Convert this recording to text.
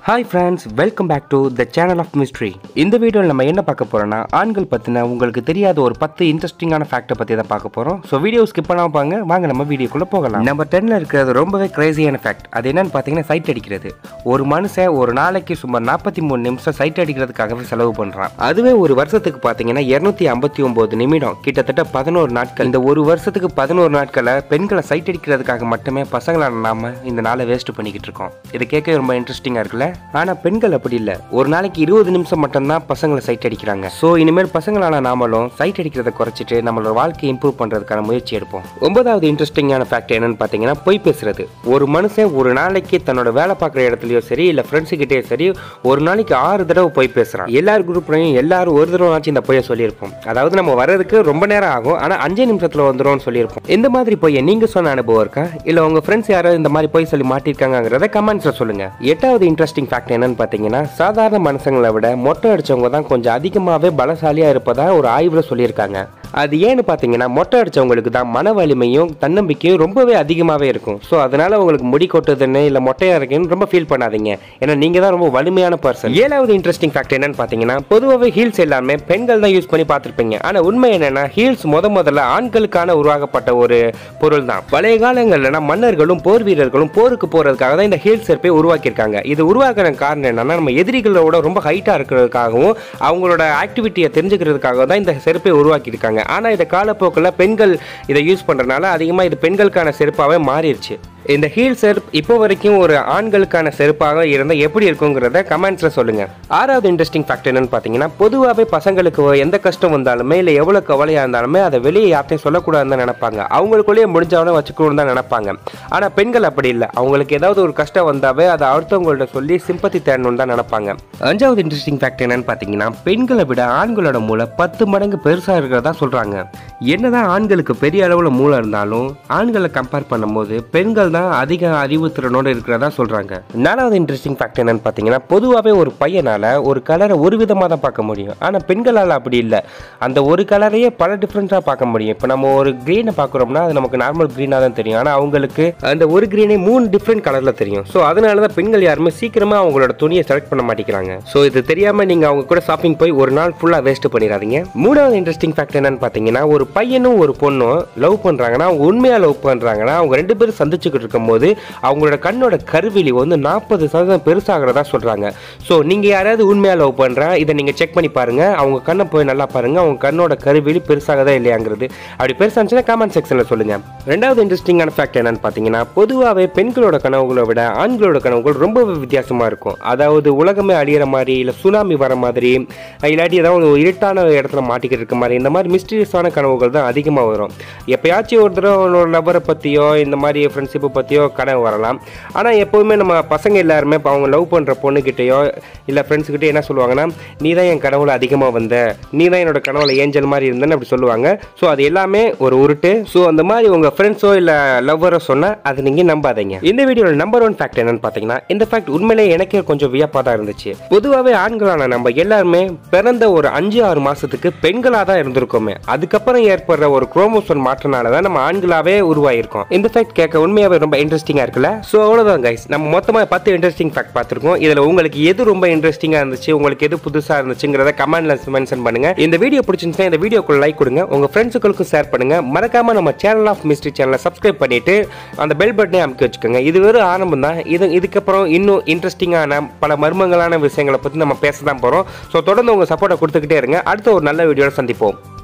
hi friends welcome back to the channel of mystery இந்த வீடியோவில் நம்ம என்ன பார்க்க போறோம்னா ஆண்கள் பற்றின உங்களுக்கு தெரியாத ஒரு பத்து இன்ட்ரெஸ்டிங்கான ஃபேக்டை பற்றி தான் பார்க்க போகிறோம் ஸோ வீடியோ ஸ்கிப் பண்ணாம பாங்க வாங்க நம்ம வீடியோக்குள்ளே போகலாம் நம்பர் டென்னில் இருக்கிறது ரொம்பவே கிரேசியான ஃபேக்ட் அது என்னன்னு பார்த்தீங்கன்னா சைட் அடிக்கிறது ஒரு மனுஷன் ஒரு நாளைக்கு சுமார் நாற்பத்தி மூணு நிமிஷம் சைட் அடிக்கிறதுக்காகவே செலவு பண்ணுறான் அதுவே ஒரு வருஷத்துக்கு பார்த்தீங்கன்னா இரநூத்தி ஐம்பத்தி ஒம்பது நிமிடம் கிட்டத்தட்ட பதினோரு நாட்கள் இந்த ஒரு வருஷத்துக்கு பதினோரு நாட்களை பெண்களை சைட் அடிக்கிறதுக்காக மட்டுமே பசங்களான நாம இந்த நாளை வேஸ்ட் பண்ணிக்கிட்டு இருக்கோம் இது கேட்க ரொம்ப இன்ட்ரெஸ்டிங்காக இருக்குல்ல ஆனால் பெண்கள் அப்படி இல்லை ஒரு நாளைக்கு இருபது நிமிஷம் மட்டும்தான் பசங்களை சைட் அடிக்கிறாங்க ஸோ இனிமேல் பசங்களான நாமளும் சைட் அடிக்கிறத குறைச்சிட்டு நம்மளோட வாழ்க்கையை இம்ப்ரூவ் பண்ணுறதுக்கான முயற்சி எடுப்போம் ஒன்பதாவது இன்ட்ரெஸ்டிங்கான ஃபேக்ட் என்னன்னு பார்த்தீங்கன்னா பொய் பேசுறது ஒரு மனுஷன் ஒரு நாளைக்கு தன்னோட வேலை பார்க்குற இடத்துலையோ சரி இல்லை ஃப்ரெண்ட்ஸுக்கிட்டே சரி ஒரு நாளைக்கு ஆறு தடவை பொய் பேசுகிறான் எல்லார் குரூப்லையும் எல்லாரும் ஒரு தடவை ஆச்சு இந்த பொய்யை சொல்லியிருப்போம் அதாவது நம்ம வர்றதுக்கு ரொம்ப நேரம் ஆகும் ஆனால் அஞ்சே நிமிஷத்தில் வந்துரும்னு சொல்லியிருப்போம் இந்த மாதிரி பொய்யை நீங்கள் சொன்ன அனுபவம் இருக்கா இல்லை உங்கள் ஃப்ரெண்ட்ஸ் யாராவது இந்த மாதிரி பொய் சொல்லி மாட்டிருக்காங்கிறத கமெண்ட்ஸில் சொல்லுங்கள் எட்டாவது இன்ட்ரெஸ்டிங் ஃபேக்ட் என்னன்னு பார்த்தீங்கன்னா சாதாரண மனுஷங்களை விட மொட்டை அடிச்சவங்க தான் கொஞ்சம் அதிகமாகவே பலசாலியாக இருப்பதா ஒரு ஆய்வில் சொல்லியிருக்காங்க அது ஏன்னு பார்த்தீங்கன்னா மொட்டை அடிச்சவங்களுக்கு தான் மன வலிமையும் தன்னம்பிக்கையும் ரொம்பவே அதிகமாகவே இருக்கும் ஸோ அதனால உங்களுக்கு முடி கொட்டுதுன்னு இல்லை மொட்டையாக இருக்குன்னு ரொம்ப ஃபீல் பண்ணாதீங்க ஏன்னா நீங்கள் தான் ரொம்ப வலிமையான பர்சன் ஏழாவது இன்ட்ரெஸ்டிங் ஃபேக்ட் என்னன்னு பார்த்தீங்கன்னா பொதுவாகவே ஹீல்ஸ் எல்லாமே பெண்கள் தான் யூஸ் பண்ணி பார்த்துருப்பீங்க ஆனால் உண்மை என்னன்னா ஹீல்ஸ் முத முதல்ல ஆண்களுக்கான உருவாக்கப்பட்ட ஒரு பொருள் தான் பழைய காலங்களில் மன்னர்களும் போர் வீரர்களும் போருக்கு போகிறதுக்காக தான் இந்த ஹீல் செருப்பை உருவாக்கியிருக்காங்க இது உருவாக்குற காரணம் என்னன்னா நம்ம எதிரிகளோட ரொம்ப ஹைட்டாக இருக்கிறதுக்காகவும் அவங்களோட ஆக்டிவிட்டியை தெரிஞ்சுக்கிறதுக்காக தான் இந்த செருப்பை உருவாக்கியிருக்காங்க ஆனால் இதை காலப்போக்கில் பெண்கள் இதை யூஸ் பண்ணுறதுனால அதிகமாக இது பெண்களுக்கான செருப்பாகவே மாறிடுச்சு இந்த ஹீல் செருப் இப்போ வரைக்கும் ஒரு ஆண்களுக்கான செருப்பாக இருந்தால் எப்படி இருக்குங்கிறத கமெண்ட்ஸில் சொல்லுங்கள் ஆறாவது இன்ட்ரெஸ்டிங் ஃபேக்ட் என்னன்னு பார்த்தீங்கன்னா பொதுவாகவே பசங்களுக்கு எந்த கஷ்டம் வந்தாலுமே இல்லை எவ்வளோ கவலையாக இருந்தாலுமே அதை வெளியே யார்ட்டையும் சொல்லக்கூடாதுன்னு தான் நினைப்பாங்க அவங்களுக்குள்ளேயே முடிஞ்சவன வச்சுக்கணும்னு தான் நினைப்பாங்க ஆனால் பெண்கள் அப்படி இல்லை அவங்களுக்கு ஏதாவது ஒரு கஷ்டம் வந்தாவே அதை அடுத்தவங்கள்ட்ட சொல்லி சிம்பத்தி தேடணும்னு தான் நினைப்பாங்க அஞ்சாவது இன்ட்ரெஸ்டிங் ஃபேக்ட் என்னன்னு பார்த்தீங்கன்னா பெண்களை விட ஆண்களோட மூளை பத்து மடங்கு பெருசாக இருக்கிறதா சொல்கிறாங்க என்னதான் ஆண்களுக்கு பெரிய அளவில் மூளை இருந்தாலும் ஆண்களை கம்பேர் பண்ணும்போது பெண்கள் தான் அதிக அறிவு திறனோடு இருக்கிறதா சொல்கிறாங்க நாலாவது இன்ட்ரெஸ்டிங் ஃபேக்ட் என்னன்னு பார்த்தீங்கன்னா பொதுவாகவே ஒரு பையனால் ஒரு கலரை ஒரு விதமாக தான் பார்க்க முடியும் ஆனால் பெண்களால் அப்படி இல்லை அந்த ஒரு கலரையே பல டிஃப்ரெண்ட்டாக பார்க்க முடியும் இப்போ நம்ம ஒரு க்ரீனை பார்க்குறோம்னா அது நமக்கு நார்மல் க்ரீனாக தான் தெரியும் ஆனால் அவங்களுக்கு அந்த ஒரு க்ரீனே மூணு டிஃப்ரெண்ட் கலரில் தெரியும் ஸோ அதனால தான் பெண்கள் யாருமே சீக்கிரமாக அவங்களோட துணியை செலக்ட் பண்ண மாட்டேங்கிறாங்க ஸோ இது தெரியாமல் நீங்கள் அவங்க கூட ஷாப்பிங் போய் ஒரு நாள் ஃபுல்லாக வேஸ்ட் பண்ணிடாதீங்க மூணாவது இன்ட்ரெஸ்டிங் ஃபேக்ட் என்னன்னு பார்த்தீங்கன்னா ஒரு பையனும் ஒரு பொண்ணும் லவ் பண்ணுறாங்கன்னா அவங்க உண்மையாக லவ் பண்ணுறாங்கன்னா அவங்க ரெண்டு பேரும் சந்திச்சுக்கிட்டு இருக்கும்போது அவங்களோட கண்ணோட கருவிழி வந்து நாற்பது சதவீதம் பெருசாகிறதா சொல்கிறாங்க ஸோ நீங்கள் யாராவது உண்மையாக லவ் பண்ணுறா இதை நீங்கள் செக் பண்ணி பாருங்கள் அவங்க கண்ணை போய் நல்லா பாருங்கள் அவங்க கண்ணோட கருவிழி பெருசாகதா இல்லையாங்கிறது அப்படி பெருசாச்சுன்னா கமெண்ட் செக்ஷனில் சொல்லுங்கள் ரெண்டாவது இன்ட்ரெஸ்டிங்கான ஃபேக்ட் என்னன்னு பார்த்தீங்கன்னா பொதுவாகவே பெண்களோட கனவுகளை விட ஆண்களோட கனவுகள் ரொம்பவே வித்தியாசமாக இருக்கும் அதாவது உலகமே அழியிற மாதிரி இல்லை சுனாமி வர மாதிரி இல்லாட்டி ஏதாவது ஒரு இருட்டான இடத்துல மாட்டிக்கிட்டு இருக்க மாதிரி இந்த மாதிரி மிஸ்டீரியஸான கனவுகள் தான் அதிகமாக வரும் எப்பயாச்சும் ஒரு தடவை ஒரு லவரை பற்றியோ இந்த மாதிரி ஃப்ரெண்ட்ஷிப்பை பற்றியோ கனவு வரலாம் ஆனால் எப்போவுமே நம்ம பசங்க எல்லாருமே இப்போ அவங்க லவ் பண்ணுற பொண்ணுக்கிட்டேயோ இல்லை ஃப்ரெண்ட்ஸுக்கிட்டே என்ன சொல்லுவாங்கன்னா நீ தான் என் கனவுல அதிகமாக வந்த நீ தான் என்னோட கனவுல ஏஞ்சல் மாதிரி இருந்தேன்னு அப்படி சொல்லுவாங்க ஸோ அது எல்லாமே ஒரு உருட்டு ஸோ அந்த மாதிரி உங்கள் ஃப்ரெண்ட்ஸோ இல்லை லவ்வரோ சொன்னால் அது நீங்கள் நம்பாதீங்க இந்த வீடியோவில் நம்பர் ஒன் ஃபேக்ட் என்னன்னு பார்த்தீங்கன்னா இந்த ஃபேக்ட் உண்மையிலே எனக்கே கொஞ்சம் வியப்பாக தான் இருந்துச்சு பொதுவாகவே ஆண்களான நம்ம எல்லாருமே பிறந்த ஒரு அஞ்சு ஆறு மாதத்துக்கு பெண்களாக தான் இருந்திருக்கோமே அதுக்கப்புறம் ஏற்படுற ஒரு குரோமோசோன் மாற்றனால தான் நம்ம ஆண்களாகவே உருவாயிருக்கோம் இந்த ஃபேக்ட் கேட்க உண்மையாகவே ரொம்ப இன்ட்ரெஸ்டிங்காக இருக்குல்ல ஸோ அவ்வளோதான் கைஸ் நம்ம மொத்தமாக பத்து இன்ட்ரெஸ்டிங் ஃபேக்ட் பார்த்துருக்கோம் இதில் உங்களுக்கு எது ரொம்ப இன்ட்ரெஸ்டிங்காக இருந்துச்சு உங்களுக்கு எது புதுசாக இருந்துச்சுங்கிறத கமெண்ட்ல மென்ஷன் பண்ணுங்க இந்த வீடியோ பிடிச்சிருந்துச்சுன்னா இந்த வீடியோக்கு லைக் கொடுங்க உங்கள் ஃப்ரெண்ட்ஸுகளுக்கும் ஷேர் பண்ணுங்க மறக்காம நம்ம சேனல் ஆஃப் மிஸ்ட்ரி சேனலை சப்ஸ்கிரைப் பண்ணிட்டு அந்த பெல் பட்டனை அமைக்க வச்சுக்கோங்க இது வெறும் ஆரம்பம் தான் இது இதுக்கப்புறம் இன்னும் இன்ட்ரெஸ்டிங்கான பல மர்மங்களான விஷயங்களை பற்றி நம்ம பேச தான் போகிறோம் ஸோ தொடர்ந்து உங்கள் சப்போர்ட்டை கொடுத்துக்கிட்டே இருங்க அடுத்த ஒரு நல்ல வீடியோவில் சந்திப்போம்